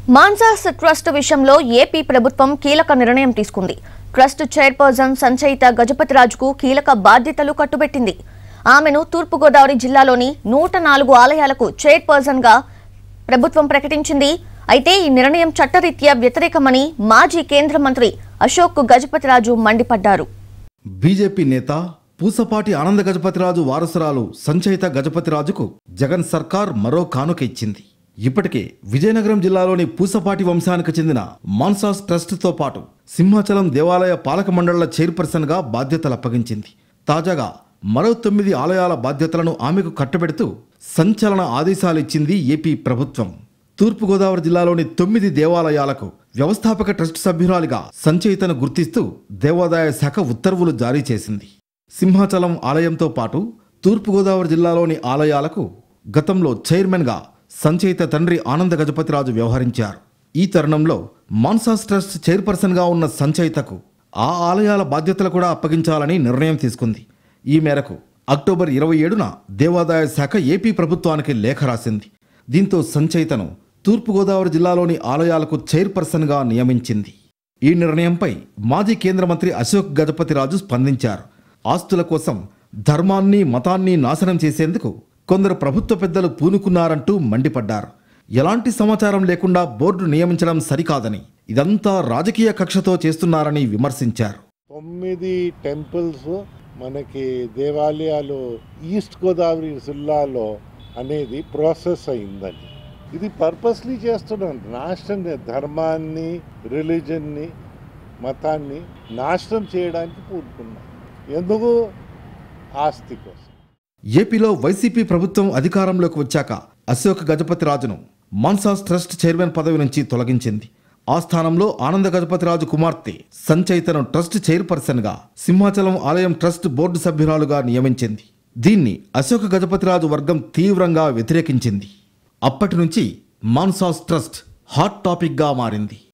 Mansas trust విషయంలో AP ప్రభుత్వం కీలక నిర్ణయం తీసుకుంది ట్రస్ట్ చైర్పర్సన్ సంచయిత గజపతిరాజుకు కీలక బాధ్యతలు కట్టుబెట్టింది ఆమెను తూర్పుగోదావరి జిల్లాలోని నూట నాలుగు ఆలయాలకు చైర్పర్సన్ గా ప్రభుత్వం ప్రకటించింది అయితే ఈ నిర్ణయం చట్టరీత్యా వ్యతిరేకమని మాజీ కేంద్ర మంత్రి అశోక్ గజపతిరాజు మండిపడ్డారు బీజేపీ నేత పూసపాటి ఆనంద గజపతిరాజు వారసురాలు సంచయిత గజపతిరాజుకు జగన్ సర్కార్ మరో కానుక ఇచ్చింది ఇప్పటికే విజయనగరం జిల్లాలోని పూసపాటి వంశానికి చెందిన మాన్సాస్ ట్రస్ట్తో పాటు సింహాచలం దేవాలయ పాలక మండళ్ల చైర్పర్సన్గా బాధ్యతలు అప్పగించింది తాజాగా మరో తొమ్మిది ఆలయాల బాధ్యతలను ఆమెకు కట్టబెడుతూ సంచలన ఆదేశాలిచ్చింది ఏపీ ప్రభుత్వం తూర్పుగోదావరి జిల్లాలోని తొమ్మిది దేవాలయాలకు వ్యవస్థాపక ట్రస్ట్ సభ్యురాలిగా సంచయితను గుర్తిస్తూ దేవాదాయ శాఖ ఉత్తర్వులు జారీ చేసింది సింహాచలం ఆలయంతో పాటు తూర్పుగోదావరి జిల్లాలోని ఆలయాలకు గతంలో చైర్మన్గా సంచయిత తండ్రి ఆనంద గజపతిరాజు వ్యవహరించారు ఈ తరుణంలో మాన్సాస్ ట్రస్ట్ చైర్పర్సన్గా ఉన్న సంచయితకు ఆ ఆలయాల బాధ్యతలు కూడా అప్పగించాలని నిర్ణయం తీసుకుంది ఈ మేరకు అక్టోబర్ ఇరవై ఏడున దేవాదాయ శాఖ ఏపీ ప్రభుత్వానికి లేఖ రాసింది దీంతో సంచయితను తూర్పుగోదావరి జిల్లాలోని ఆలయాలకు చైర్పర్సన్గా నియమించింది ఈ నిర్ణయంపై మాజీ కేంద్ర మంత్రి అశోక్ గజపతిరాజు స్పందించారు ఆస్తుల కోసం ధర్మాన్ని మతాన్ని నాశనం చేసేందుకు కొందరు ప్రభుత్వ పెద్దలు పూనుకున్నారంటూ మండిపడ్డారు ఎలాంటి సమాచారం లేకుండా బోర్డు నియమించడం సరికాదని ఇదంతా రాజకీయ కక్షతో చేస్తున్నారని విమర్శించారు తొమ్మిది టెంపుల్స్ మనకి దేవాలయాలు ఈస్ట్ గోదావరి జిల్లాలో అనేది ప్రాసెస్ అయిందని ఇది పర్పస్లీ చేస్తున్నాం నాశనం ధర్మాన్ని రిలీజన్ని మతాన్ని నాశనం చేయడానికి పూనుకున్నాం ఎందుకు ఆస్తి కోసం ఏపీలో వైసీపీ ప్రభుత్వం అధికారంలోకి వచ్చాక అశోక్ గజపతిరాజును మాన్సాస్ ట్రస్ట్ చైర్మన్ పదవి నుంచి తొలగించింది ఆ స్థానంలో ఆనంద గజపతిరాజు కుమార్తె సంచయితను ట్రస్ట్ చైర్పర్సన్గా సింహాచలం ఆలయం ట్రస్ట్ బోర్డు సభ్యురాలుగా నియమించింది దీన్ని అశోక్ గజపతిరాజు వర్గం తీవ్రంగా వ్యతిరేకించింది అప్పటి నుంచి మాన్సాస్ ట్రస్ట్ హాట్ టాపిక్గా మారింది